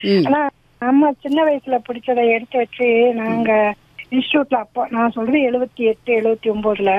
ம் ஆனா நம்ம சின்ன வயசுல பிடிச்சதை எடுத்து வச்சு நாங்க இன்ஸ்டியூட்ல அப்போ நான் சொல்றது எழுபத்தி எட்டு எழுபத்தி ஒன்பதுல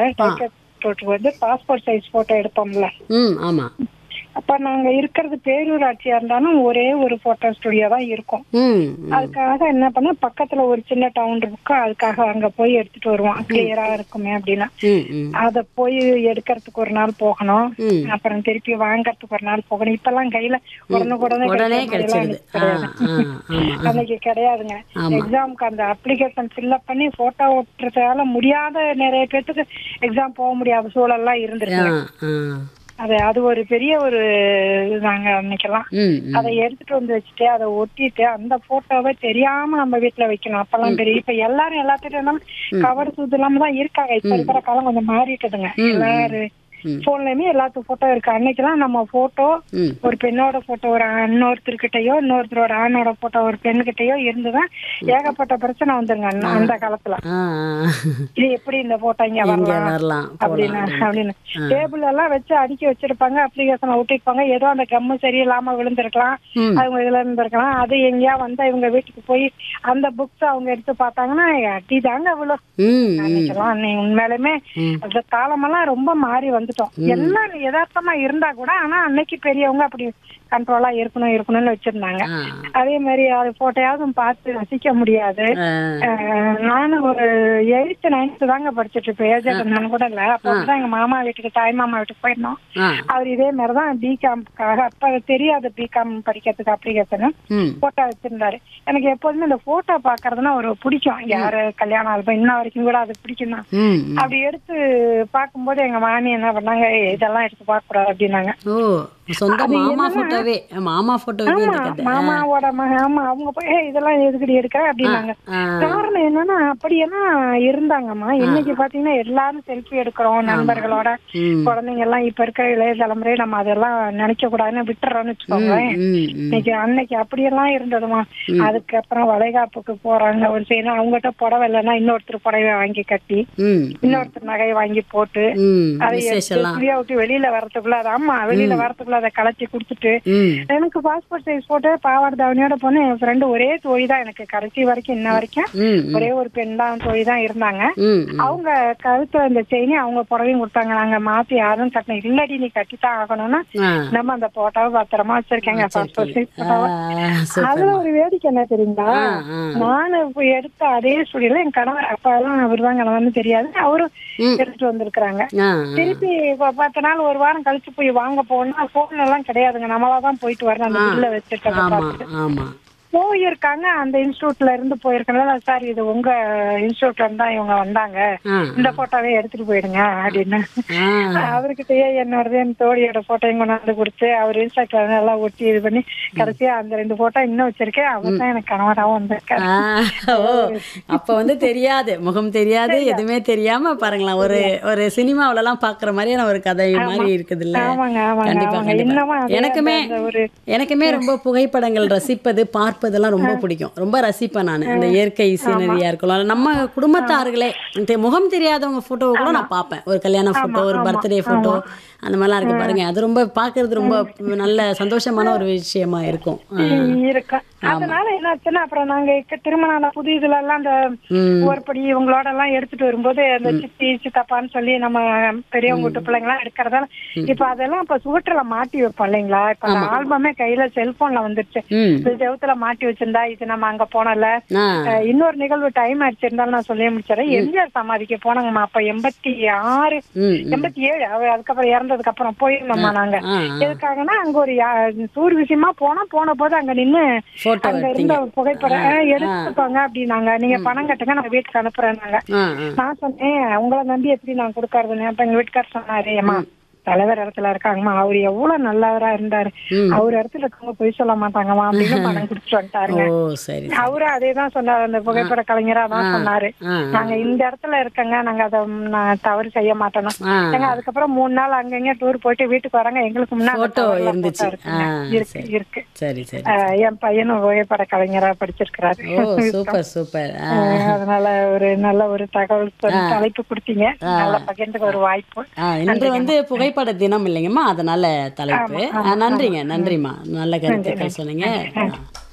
டைப் வந்து பாஸ்போர்ட் சைஸ் போட்டோ எடுப்போம்ல ம் ஆமா அப்ப நாங்க இருக்கிறது பேரூராட்சியா இருந்தாலும் ஒரே ஒரு போட்டோ ஸ்டுடியோ தான் இருக்கும் ம் ம். அதுக்காக என்ன பண்ண பக்கத்துல ஒரு சின்ன டவுன் இருக்கும் அதுக்காக அங்க போய் எடுத்துட்டு வருவோம் கிளியரா இருக்குமே அப்படின்னா ம் ம் அத போய் எடுக்கிறதுக்கு ஒரு நாள் போகணும் ம். அப்புறம் திருப்பி வாங்கறதுக்கு ஒரு நாள் போகணும் இப்பெல்லாம் கையில உடனே உடனே கிடைச்சிருது ஆ ஆ ஆமா அன்னைக்கு கிடையாதுங்க ஆமா. எக்ஸாம்க்கு அந்த அப்ளிகேஷன் ஃபில்அப் பண்ணி போட்டோ ஓட்டுறதால முடியாத நிறைய பேர்த்துக்கு எக்ஸாம் போக முடியாத சூழல்லாம் இருந்திருக்கு ஆ ஆ அது அது ஒரு பெரிய ஒரு இதுதாங்க அன்னைக்கெல்லாம் ம் ம். அதை எடுத்துட்டு வந்து வச்சுட்டு அதை ஒட்டிட்டு அந்த போட்டோவை தெரியாம நம்ம வீட்டுல வைக்கணும் அப்பெல்லாம் பெரிய இப்ப எல்லாரும் எல்லாத்திட்டும் கவர் சூது இல்லாம தான் இருக்காங்க இப்ப இருக்கிற காலம் கொஞ்சம் மாறிட்டுதுங்க எல்லாரும் ம். போன்லயுமே எல்லாத்து போட்டோ இருக்கு அன்னைக்கெல்லாம் நம்ம போட்டோ ம் ஒரு பெண்ணோட போட்டோ ஒரு இன்னொருத்தர்கிட்டயோ இன்னொருத்தரோட ஆணோட போட்டோ ஒரு பெண்கிட்டயோ இருந்துதான் ஏகப்பட்ட பிரச்சனை வந்துருங்க அந்த- அந்த காலத்துல ஆ ஆ. இது எப்படி இந்த போட்டோ இங்க இங்க வரலாம் வரலாம் அப்படின்னு போலாம் அப்படின்னு டேபிள் எல்லாம் வச்சு அடுக்கி வச்சிருப்பாங்க அப்ளிகேஷன் ஒட்டிருப்பாங்க ஏதோ அந்த கம்மு சரியில்லாம விழுந்திருக்கலாம் ம். அவங்க இதுல இருந்திருக்கலாம் அது எங்கேயா வந்து இவங்க வீட்டுக்கு போய் அந்த புக்ஸ் அவங்க எடுத்து பார்த்தாங்கன்னா அடி தாங்க அவ்வளோ ம் ம். அன்னைக்கெல்லாம் நீ உண்மையாலுமே ம். அந்த காலமெல்லாம் ரொம்ப மாறி வந்துட்டோம் எல்லாம் யதார்த்தமா இருந்தா கூட ஆனா அன்னைக்கு பெரியவங்க அப்படி கண்ட்ரோலா இருக்கணும் இருக்கணும்னு வச்சிருந்தாங்க ஆ அதே மாதிரி அது போட்டோயாவது பார்த்து ரசிக்க முடியாது ஆ. அஹ் நானும் ஒரு எயித்து நைன்த்து தாங்க படிச்சுட்டு இருப்பேன் ஏஜ் நான் கூட இல்ல அப்போ தான் எங்க மாமா வீட்டுக்கு தாய் மாமா வீட்டுக்கு போயிருந்தோம் ஆ அவர் இதே மாதிரி தான் பிகாம்க்காக அப்ப தெரியாது பிகாம் படிக்கிறதுக்கு அப்ளிகேஷன் ம் போட்டோ வச்சிருந்தாரு எனக்கு எப்போதுமே இந்த போட்டோ பாக்குறதுன்னா ஒரு பிடிக்கும் யாரு கல்யாணம் ஆல்பம் இன்ன வரைக்கும் கூட அது பிடிக்கும் தான் ம் ம். அப்படி எடுத்து பார்க்கும்போது எங்க மாமி என்ன பண்ணாங்க "ஏய், இதெல்லாம் எடுத்து பார்க்க கூடாது அப்படின்னாங்க ஓ சொந்த மாமா போட்டோவே மாமா போட்டோவே ஆமா இந்த கதை மாமாவோட மகன் ஆமா அவங்க போய் "ஏய், இதெல்லாம் எதுக்கடி எடுக்கிற அப்படின்னாங்க ஆ காரணம் என்னன்னா அப்படியெல்லாம் இருந்தாங்கம்மா இன்னைக்கு பாத்தீங்கன்னா எல்லாரும் செல்ஃபி எடுக்கிறோம் நண்பர்களோட ம் குழந்தைங்க எல்லாம் இப்ப இருக்கிற இளைய தலைமுறை நம்ம அதெல்லாம் நினைக்க கூடாதுன்னு விட்டுறோம்னு வச்சுக்கோங்களேன் ம் ம் இன்னைக்கு அன்னைக்கு அப்படியெல்லாம் இருந்ததுமா அதுக்கப்புறம் வளைகாப்புக்கு போறாங்க ஒரு செய்யணும் அவங்ககிட்ட புடவை இல்லைன்னா இன்னொருத்தர் புடவை வாங்கி கட்டி ம் இன்னொருத்தர் நகையை வாங்கி போட்டு ம் அதை விசேஷம்லாம் ஃப்ரீயா விட்டு வெளியில வரதுக்குள்ள அது ஆமா வெளியில வரதுக்குள்ள அதை கலட்டி கொடுத்துட்டு ம் எனக்கு பாஸ்போர்ட் சைஸ் போட்டு பாவாடை தாவணியோட போன என் ஃப்ரெண்டு ஒரே தோழி தான் எனக்கு கடைசி வரைக்கும் இன்ன வரைக்கும் ம் ம் ஒரே ஒரு பெண் தான் தோழி தான் இருந்தாங்க ம் ம். அவங்க கழுத்துல இந்த செயினி அவங்க புடவையும் கொடுத்தாங்க நாங்க மாத்தி யாரும் கட்டணும் இல்லடி நீ கட்டித்தான் ஆகணும்னா ஆ நம்ம அந்த போட்டோவை பத்திரமா வச்சிருக்கேங்க பாஸ்போர்ட் சைஸ் போட்டோவை ஆ, சூப்பர் அதுல ஒரு வேடிக்கை என்ன தெரியுங்களா ஆ ஆ நானு இப்ப எடுத்த அதே ஸ்டுடியோல என் கணவர் அப்பா எல்லாம் அவர் தான் கணவர்னு தெரியாது அவரும் ம். எடுத்துட்டு வந்திருக்கிறாங்க ஆ திருப்பி இப்ப பத்து நாள் ஒரு வாரம் கழிச்சு போய் வாங்க போனா போன் எல்லாம் கிடையாதுங்க நம்மளா தான் போயிட்டு வரணும் அந்த பில்ல வச்சுட்டு ஆமா ஆமா போயிருக்காங்க அந்த இன்ஸ்டியூட்ல இருந்து போயிருக்கனால சார் இது உங்க இன்ஸ்டியூட்ல இருந்தா இவங்க வந்தாங்க ஆ இந்த போட்டோவே எடுத்துட்டு போயிடுங்க அப்படின்னு ஆ அவர்கிட்டயே என்னோடது என் தோழியோட போட்டோயும் கொண்டாந்து கொடுத்து அவர் இன்ஸ்டாகிராம் எல்லாம் ஒட்டி இது பண்ணி கடைசியா அந்த ரெண்டு போட்டோ இன்னும் வச்சிருக்கேன் அவர் தான் எனக்கு கணவராகவும் வந்திருக்காரு ஆ, ஓ அப்ப வந்து தெரியாது முகம் தெரியாது எதுவுமே தெரியாம பாருங்களேன் ஒரு ஒரு சினிமாவுல எல்லாம் பாக்குற மாதிரியான ஒரு கதை மாதிரி இருக்குது இல்ல ஆமாங்க ஆமாங்க கண்டிப்பா ஆமாங்க கண்டிப்பா இன்னமும் அதே எனக்குமே அந்த ஒரு எனக்குமே ரொம்ப புகைப்படங்கள் ரசிப்பது பார்ப்பதெல்லாம் ரொம்ப பிடிக்கும் ரொம்ப ரசிப்பேன் நான் அந்த இயற்கை சீனரியா இருக்கலாம் நம்ம குடும்பத்தார்களே இந்த முகம் தெரியாதவங்க போட்டோவை கூட நான் பார்ப்பேன் ஒரு கல்யாண போட்டோ ஒரு பர்த்டே போட்டோ அந்த மாதிரிலாம் இருக்கு பாருங்க அது ரொம்ப பார்க்கிறது ரொம்ப நல்ல சந்தோஷமான ஒரு விஷயமா இருக்கும் ஆ. இருக்கும் அதனால என்னாச்சுன்னா அப்புறம் நாங்க இக்க- திருமணம் ஆன புது இதுல எல்லாம் அந்த ம் ஒருபடி இவங்களோட எல்லாம் எடுத்துட்டு வரும்போது அந்த சித்தி சித்தப்பான்னு சொல்லி நம்ம பெரியவங்க வீட்டு பிள்ளைங்க எல்லாம் எடுக்கிறதால இப்ப அதெல்லாம் இப்ப சுவற்றுல மாட்டி வைப்போம் இல்லைங்களா இப்ப அந்த ஆல்பமே கையில செல்போன்ல வந்துருச்சு ம் இது செவுத்துல மாட்டி வச்சிருந்தா இது நம்ம அங்க போனல ஆ அஹ் இன்னொரு நிகழ்வு டைம் ஆயிடுச்சு இருந்தாலும் நான் சொல்லி முடிச்சிடறேன் எம்ஜிஆர் சமாதிக்கு போனாங்கம்மா அப்ப எண்பத்தி ஆறு ம் ம். எண்பத்தி ஏழு அவர் அதுக்கப்புறம் இறந்ததுக்கு அப்புறம் போயிருந்தோம்மா நாங்க ஆ எதுக்காகன்னா அங்க ஒரு யா- டூர் விஷயமா போனா போன போது அங்க நின்னு போட்டோ அங்க இருந்த புகைப்படம் "அஹ், எடுத்துக்கோங்க அப்படின்னாங்க நீங்க பணம் கட்டுங்க நான் வீட்டுக்கு அனுப்புறேன்னாங்க ஆ ஆ நான் சொன்னேன் உங்களை நம்பி எப்படி நான் கொடுக்கறதுன்னு அப்ப எங்க வீட்டுக்காரர் சொன்னாரு ஏமா தலைவர் இடத்துல இருக்காங்கம்மா அவர் எவ்வளவு நல்லவரா இருந்தாரு ம். அவர் இடத்துல இருக்கவங்க பொய் சொல்ல மாட்டாங்கம்மா அப்படின்னு பணம் குடிச்சிட்டு வந்துட்டாருங்க ஓ சரி அவரும் அதே தான் சொன்னாரு அந்த புகைப்பட கலைஞரா தான் சொன்னாரு ஆ நாங்க இந்த இடத்துல இருக்கங்க நாங்க அதை நான் தவறு செய்ய மாட்டோம் ஆ ஏங்க அதுக்கப்புறம் மூணு நாள் அங்கங்க டூர் போயிட்டு வீட்டுக்கு வராங்க எங்களுக்கு முன்னாடி போட்டோ cover ல இருந்துச்சு photo இருக்குங்க. ஆ இருக்கு சரி இருக்கு சரி சரி அஹ் என் பையனும் புகைப்பட கலைஞரா படிச்சிருக்கிறாரு ஓ சூப்பர் சூப்பர் ஆ அஹ் அதனால ஒரு நல்ல ஒரு தகவல் சொல்லி தலைப்பு கொடுத்தீங்க நல்லா பகிர்ந்துக்க ஒரு வாய்ப்பு ஆ, இன்று வந்து புகைப்பட தினம் இல்லைங்கம்மா அதனால தலைப்பு ஆ, நன்றிங்க நன்றிம்மா நல்ல கருத்துக்கள் சொன்னீங்க ஆ.